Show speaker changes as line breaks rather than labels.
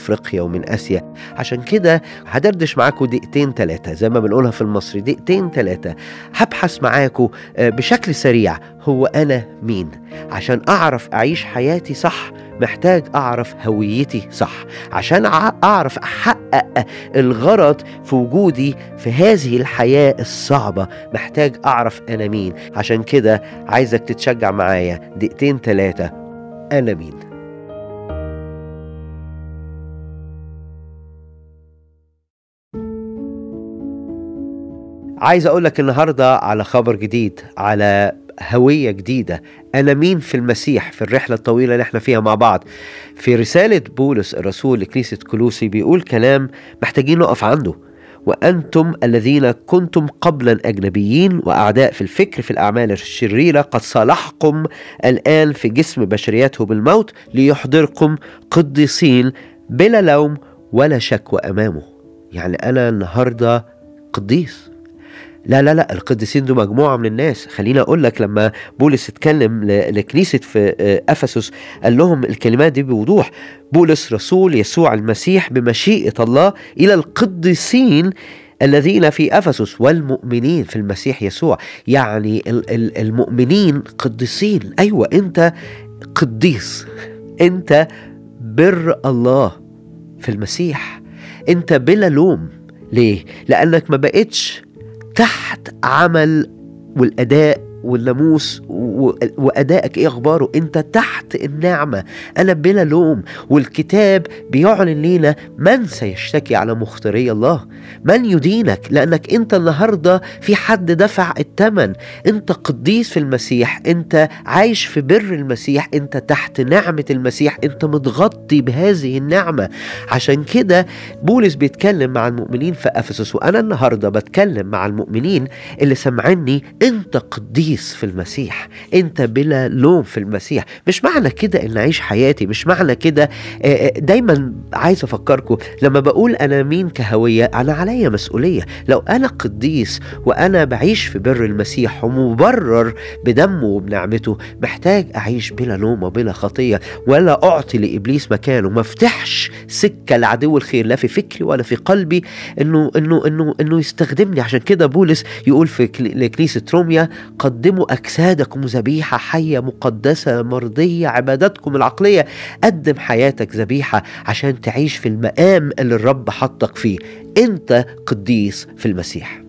افريقيا ومن اسيا عشان كده هدردش معاكم دقيقتين ثلاثه زي ما بنقولها في المصري دقيقتين ثلاثه هبحث معاكم آه، بشكل سريع هو انا مين عشان اعرف اعيش حياتي صح محتاج اعرف هويتي صح عشان أع- اعرف احقق الغرض في وجودي في هذه الحياه الصعبه محتاج اعرف انا مين عشان كده عايزك تتشجع معايا دقيقتين ثلاثه انا مين عايز اقول لك النهارده على خبر جديد على هويه جديده انا مين في المسيح في الرحله الطويله اللي احنا فيها مع بعض في رساله بولس الرسول لكنيسه كلوسي بيقول كلام محتاجين نقف عنده وانتم الذين كنتم قبلا اجنبيين واعداء في الفكر في الاعمال الشريره قد صالحكم الان في جسم بشريته بالموت ليحضركم قديسين بلا لوم ولا شكوى امامه يعني انا النهارده قديس لا لا لا القديسين دول مجموعه من الناس خليني اقول لك لما بولس اتكلم ل- لكنيسه في آه، افسس قال لهم الكلمات دي بوضوح بولس رسول يسوع المسيح بمشيئه الله الى القديسين الذين في افسس والمؤمنين في المسيح يسوع يعني ال- ال- المؤمنين قديسين ايوه انت قديس انت بر الله في المسيح انت بلا لوم ليه لانك ما بقتش تحت عمل والاداء والناموس و- وادائك ايه اخباره انت تحت النعمه انا بلا لوم والكتاب بيعلن لينا من سيشتكي على مختاري الله من يدينك لانك انت النهارده في حد دفع الثمن انت قديس في المسيح انت عايش في بر المسيح انت تحت نعمه المسيح انت متغطي بهذه النعمه عشان كده بولس بيتكلم مع المؤمنين في افسس وانا النهارده بتكلم مع المؤمنين اللي سمعني انت قديس في المسيح انت بلا لوم في المسيح مش معنى كده ان اعيش حياتي مش معنى كده آه، آه، دايما عايز افكركم لما بقول انا مين كهويه انا عليا مسؤوليه لو انا قديس وانا بعيش في بر المسيح ومبرر بدمه وبنعمته محتاج اعيش بلا لوم وبلا خطيه ولا اعطي لابليس مكانه ما افتحش سكه لعدو الخير لا في فكري ولا في قلبي انه انه انه انه يستخدمني عشان كده بولس يقول في كل- لكنيسه روميا قدموا اجسادكم ذبيحه حيه مقدسه مرضيه عبادتكم العقليه قدم حياتك ذبيحه عشان تعيش في المقام اللي الرب حطك فيه انت قديس في المسيح